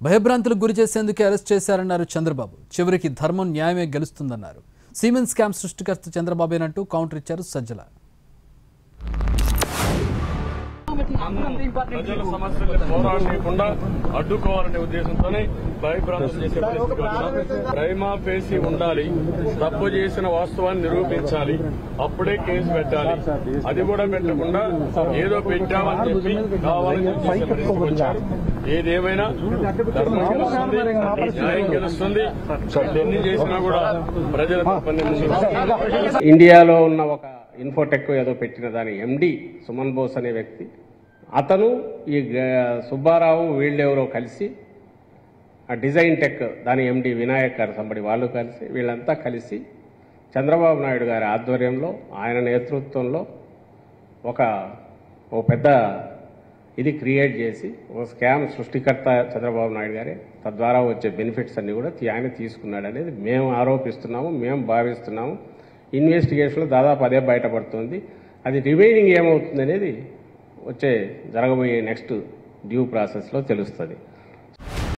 భయభ్రాంతులకు గురి చేసేందుకే అరెస్ట్ చేశారన్నారు చంద్రబాబు చివరికి ధర్మం న్యాయమే గెలుస్తుందన్నారు సీమెన్ స్కామ్ సృష్టికర్త చంద్రబాబేనంటూ కౌంటర్ ఇచ్చారు సజ్జల ప్రజల సమస్యల్ని పోరాడకుండా అడ్డుకోవాలనే ఉద్దేశంతోనే భయభ్రాంతులు చేసే పరిస్థితికి వచ్చినాం ప్రైమా ఫేసి ఉండాలి తప్పు చేసిన వాస్తవాన్ని నిరూపించాలి అప్పుడే కేసు పెట్టాలి అది కూడా పెట్టకుండా ఏదో పెట్టామని చెప్పి కావాలని చెప్పి చేసే పరిస్థితికి వచ్చారు ఏదేమైనా ధర్మం గెలుస్తుంది న్యాయం గెలుస్తుంది ఎన్ని చేసినా కూడా ప్రజల తప్పని ముందు ఇండియాలో ఉన్న ఒక ఇన్ఫోటెక్ ఏదో పెట్టిన దాని ఎండి సుమన్ బోస్ అనే వ్యక్తి అతను ఈ గ- సుబ్బారావు వీళ్ళెవరో కలిసి ఆ డిజైన్ టెక్ దాని ఎండి వినాయక్ గారు సంబడి వాళ్ళు కలిసి వీళ్ళంతా కలిసి చంద్రబాబు నాయుడు గారి ఆధ్వర్యంలో ఆయన నేతృత్వంలో ఒక ఓ పెద్ద ఇది క్రియేట్ చేసి ఒక స్కామ్ సృష్టికర్త చంద్రబాబు నాయుడు గారే తద్వారా వచ్చే బెనిఫిట్స్ అన్ని కూడా తీ- ఆయన తీసుకున్నాడు అనేది మేము ఆరోపిస్తున్నాము మేము భావిస్తున్నాము ఇన్వెస్టిగేషన్లో దాదాపు అదే బయటపడుతుంది అది రిమైనింగ్ ఏమవుతుంది అనేది వచ్చే జరగబోయే నెక్స్ట్ డ్యూ ప్రాసెస్లో తెలుస్తుంది